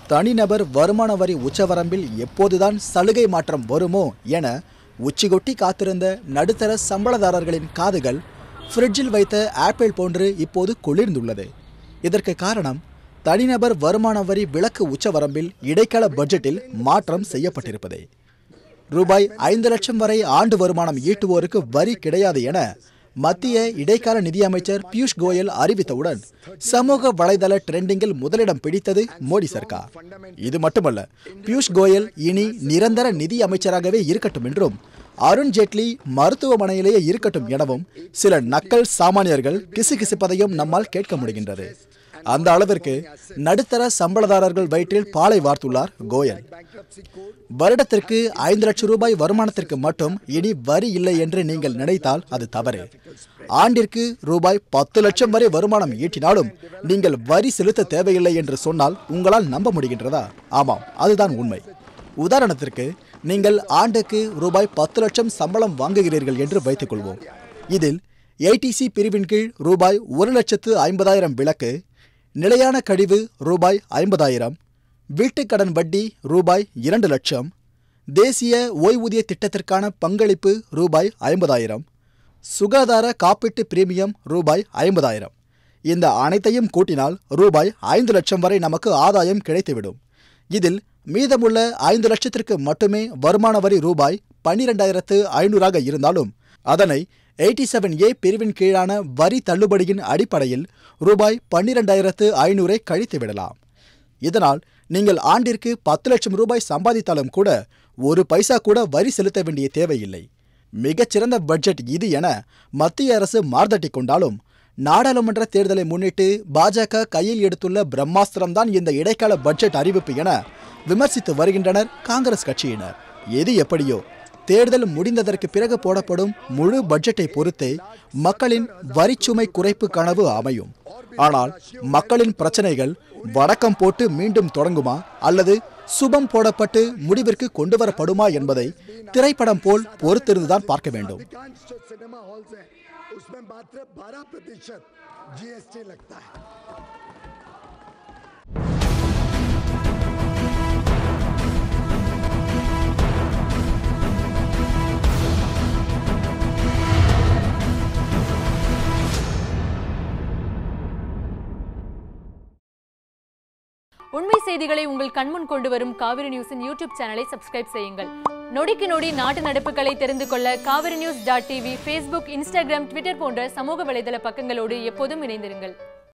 தனிநபர் வருமான வரி உச்சவரம்பில் எப்போதுதான் சலுகை மாற்றம் வருமோ என உச்சிகொட்டி காத்திருந்த நடுத்தர சம்பளதாரர்களின் காதுகள் ஃப்ரிட்ஜில் வைத்த ஆப்பிள் போன்று இப்போது குளிர்ந்துள்ளது இதற்கு காரணம் தனிநபர் வருமான வரி விலக்கு உச்சவரம்பில் இடைக்கால பட்ஜெட்டில் மாற்றம் செய்யப்பட்டிருப்பதே ரூபாய் ஐந்து லட்சம் வரை ஆண்டு வருமானம் ஈட்டுவோருக்கு வரி கிடையாது என மத்திய இடைக்கால நிதியமைச்சர் பியூஷ் கோயல் அறிவித்தவுடன் சமூக வலைதள ட்ரெண்டிங்கில் முதலிடம் பிடித்தது மோடி சர்க்கார் இது மட்டுமல்ல பியூஷ் கோயல் இனி நிரந்தர நிதி அமைச்சராகவே இருக்கட்டும் என்றும் அருண் ஜேட்லி மருத்துவமனையிலேயே இருக்கட்டும் எனவும் சில நக்கல் சாமானியர்கள் கிசுகிசுப்பதையும் நம்மால் கேட்க முடிகின்றது அந்த அளவிற்கு நடுத்தர சம்பளதாரர்கள் வயிற்றில் பாலை வார்த்துள்ளார் கோயல் வருடத்திற்கு ஐந்து லட்சம் ரூபாய் வருமானத்திற்கு மட்டும் இனி வரி இல்லை என்று நீங்கள் நினைத்தால் அது தவறு ஆண்டிற்கு ரூபாய் பத்து லட்சம் வரை வருமானம் ஈட்டினாலும் நீங்கள் வரி செலுத்த தேவையில்லை என்று சொன்னால் உங்களால் நம்ப முடிகின்றதா ஆமாம் அதுதான் உண்மை உதாரணத்திற்கு நீங்கள் ஆண்டுக்கு ரூபாய் பத்து லட்சம் சம்பளம் வாங்குகிறீர்கள் என்று வைத்துக்கொள்வோம் இதில் ஏடிசி பிரிவின் கீழ் ரூபாய் ஒரு லட்சத்து ஐம்பதாயிரம் விலக்கு நிலையான கழிவு ரூபாய் ஐம்பதாயிரம் வீட்டுக்கடன் வட்டி ரூபாய் இரண்டு லட்சம் தேசிய ஓய்வூதிய திட்டத்திற்கான பங்களிப்பு ரூபாய் ஐம்பதாயிரம் சுகாதார காப்பீட்டு பிரீமியம் ரூபாய் ஐம்பதாயிரம் இந்த அனைத்தையும் கூட்டினால் ரூபாய் ஐந்து லட்சம் வரை நமக்கு ஆதாயம் கிடைத்துவிடும் இதில் மீதமுள்ள ஐந்து லட்சத்திற்கு மட்டுமே வருமான வரி ரூபாய் பன்னிரெண்டாயிரத்து ஐநூறாக இருந்தாலும் அதனை எயிட்டி செவன் ஏ பிரிவின் கீழான வரி தள்ளுபடியின் அடிப்படையில் ரூபாய் பன்னிரெண்டாயிரத்து ஐநூறை கழித்து விடலாம் இதனால் நீங்கள் ஆண்டிற்கு பத்து லட்சம் ரூபாய் சம்பாதித்தாலும் கூட ஒரு பைசா கூட வரி செலுத்த வேண்டிய தேவையில்லை மிகச்சிறந்த பட்ஜெட் இது என மத்திய அரசு மார்தட்டி கொண்டாலும் நாடாளுமன்ற தேர்தலை முன்னிட்டு பாஜக கையில் எடுத்துள்ள பிரம்மாஸ்திரம்தான் இந்த இடைக்கால பட்ஜெட் அறிவிப்பு என விமர்சித்து வருகின்றனர் காங்கிரஸ் கட்சியினர் எது எப்படியோ தேர்தல் முடிந்ததற்கு பிறகு போடப்படும் முழு பட்ஜெட்டை பொறுத்தே மக்களின் வரிச்சுமை குறைப்பு கனவு அமையும் ஆனால் மக்களின் பிரச்சனைகள் வடக்கம் போட்டு மீண்டும் தொடங்குமா அல்லது சுபம் போடப்பட்டு முடிவிற்கு கொண்டு வரப்படுமா என்பதை திரைப்படம் போல் பொறுத்திருந்துதான் பார்க்க வேண்டும் अधिकांश जो सिनेमा हॉल्स हैं उसमें मात्र 12 प्रतिशत जीएसटी लगता है உண்மை செய்திகளை உங்கள் கண்முன் கொண்டு வரும் காவிரி நியூஸின் யூடியூப் சேனலை சப்ஸ்கிரைப் செய்யுங்கள் நொடிக்கு நொடி நாட்டு நடப்புகளை தெரிந்து கொள்ள Kaveri news dot TV Facebook Instagram Twitter போன்ற சமூக வலைதள பக்கங்களோடு எப்போதும் இணைந்திருங்கள்